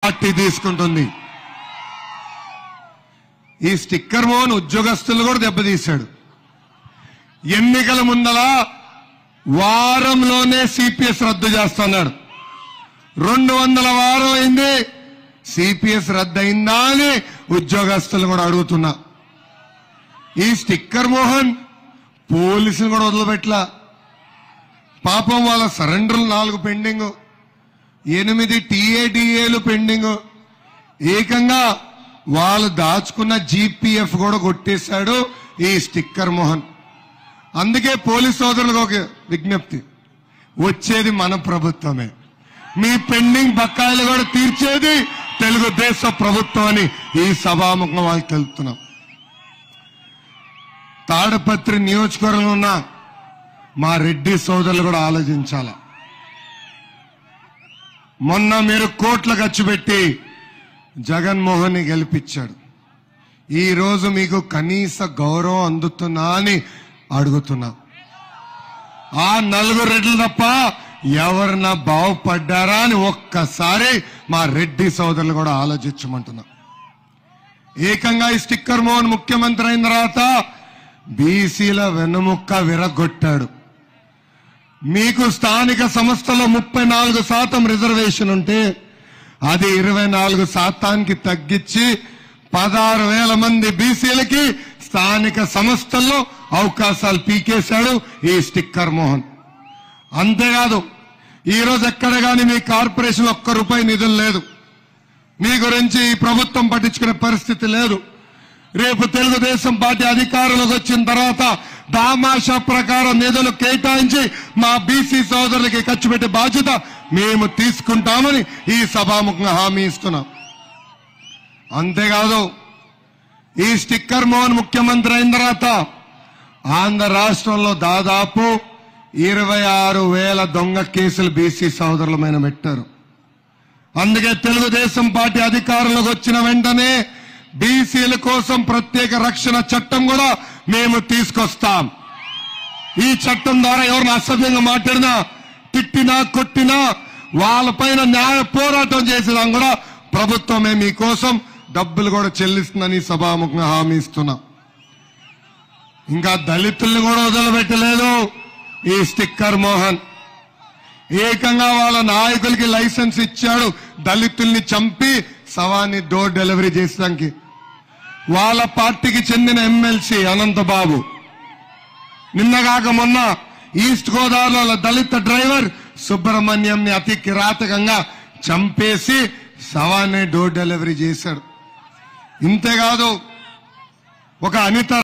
party తీసుకుంటుంది ఈ sticker Mohan ఉద్యోగస్తులు కూడా దెబ్బతీశాడు ఎన్నికల ముందల వారంలోనే సిపిఎస్ రద్దు చేస్తున్నాడు రెండు వందల వారం అయింది సిపిఎస్ రద్దు అయిందా అని ఉద్యోగస్తులు కూడా అడుగుతున్నా ఈ స్టిక్కర్ మోహన్ పోలీసులు కూడా వదిలిపెట్టలా పాపం వాళ్ళ సరెండర్లు నాలుగు పెండింగ్ ఎనిమిది టీఏడిఏలు పెండింగ్ ఏకంగా వాళ్ళు దాచుకున్న జీపీఎఫ్ కూడా కొట్టేశాడు ఈ స్టిక్కర్ మోహన్ అందుకే పోలీస్ సోదరులకు ఒక విజ్ఞప్తి వచ్చేది మన ప్రభుత్వమే మీ పెండింగ్ బకాయిలు కూడా తీర్చేది తెలుగుదేశం ప్రభుత్వం అని ఈ సభాముఖం వాళ్ళకి తెలుపుతున్నాం తాడపత్రి నియోజకవర్గంలో ఉన్న మా రెడ్డి సోదరులు కూడా ఆలోచించాల మొన్న మీరు కోట్ల ఖర్చు పెట్టి జగన్మోహన్ ని గెలిపించాడు ఈ రోజు మీకు కనీస గౌరవం అందుతున్నా అని అడుగుతున్నా ఆ నలుగురు రెడ్లు తప్ప ఎవరన్నా బాగుపడ్డారా అని ఒక్కసారి మా రెడ్డి సోదరులు కూడా ఆలోచించమంటున్నా ఏకంగా ఈ స్టిక్కర్ మోహన్ ముఖ్యమంత్రి అయిన తర్వాత బీసీల వెన్నుముక్క విరగొట్టాడు మీకు స్థానిక సంస్థలో ముప్పై నాలుగు శాతం రిజర్వేషన్ ఉంటే అది ఇరవై నాలుగు శాతానికి తగ్గించి పదహారు వేల మంది బీసీలకి స్థానిక సంస్థల్లో అవకాశాలు పీకేశాడు ఈ స్టిక్కర్ మోహన్ అంతేకాదు ఈ రోజు ఎక్కడ గాని మీ కార్పొరేషన్ ఒక్క రూపాయి నిధులు లేదు మీ గురించి ఈ ప్రభుత్వం పట్టించుకునే పరిస్థితి లేదు రేపు తెలుగుదేశం పార్టీ అధికారంలోకి వచ్చిన తర్వాత దామాషా ప్రకారం నిధులు కేటాయించి మా బీసీ సోదరులకి ఖర్చు పెట్టే బాధ్యత మేము తీసుకుంటామని ఈ సభాముఖంగా హామీ ఇస్తున్నాం అంతేకాదు ఈ స్టిక్కర్ మోహన్ ముఖ్యమంత్రి అయిన తర్వాత ఆంధ్ర రాష్ట్రంలో దాదాపు ఇరవై ఆరు వేల దొంగ కేసులు బీసీ సోదరుల మీద పెట్టారు అందుకే తెలుగుదేశం పార్టీ అధికారంలోకి వచ్చిన వెంటనే బీసీల కోసం ప్రత్యేక రక్షణ చట్టం కూడా మేము తీసుకొస్తాం ఈ చట్టం ద్వారా ఎవరిని అసభ్యంగా మాట్లాడినా తిట్టినా కొట్టినా వాళ్ళపైన న్యాయ పోరాటం చేసినా కూడా ప్రభుత్వమే మీకోసం డబ్బులు కూడా చెల్లిస్తుందని సభాముఖంగా హామీ ఇస్తున్నా ఇంకా దళితుల్ని కూడా వదిలిపెట్టలేదు ఈ స్టిక్కర్ మోహన్ ఏకంగా వాళ్ళ నాయకులకి లైసెన్స్ ఇచ్చాడు దళితుల్ని చంపి శవాన్ని డోర్ డెలివరీ చేసడానికి వాళ్ళ పార్టీకి చెందిన ఎమ్మెల్సీ అనంతబాబు నిన్నగాక మొన్న ఈస్ట్ గోదావరిలో దళిత డ్రైవర్ సుబ్రహ్మణ్యం ని అతి కిరాతకంగా చంపేసి శవాన్ని డోర్ డెలివరీ చేశాడు ఇంతేకాదు ఒక అనిత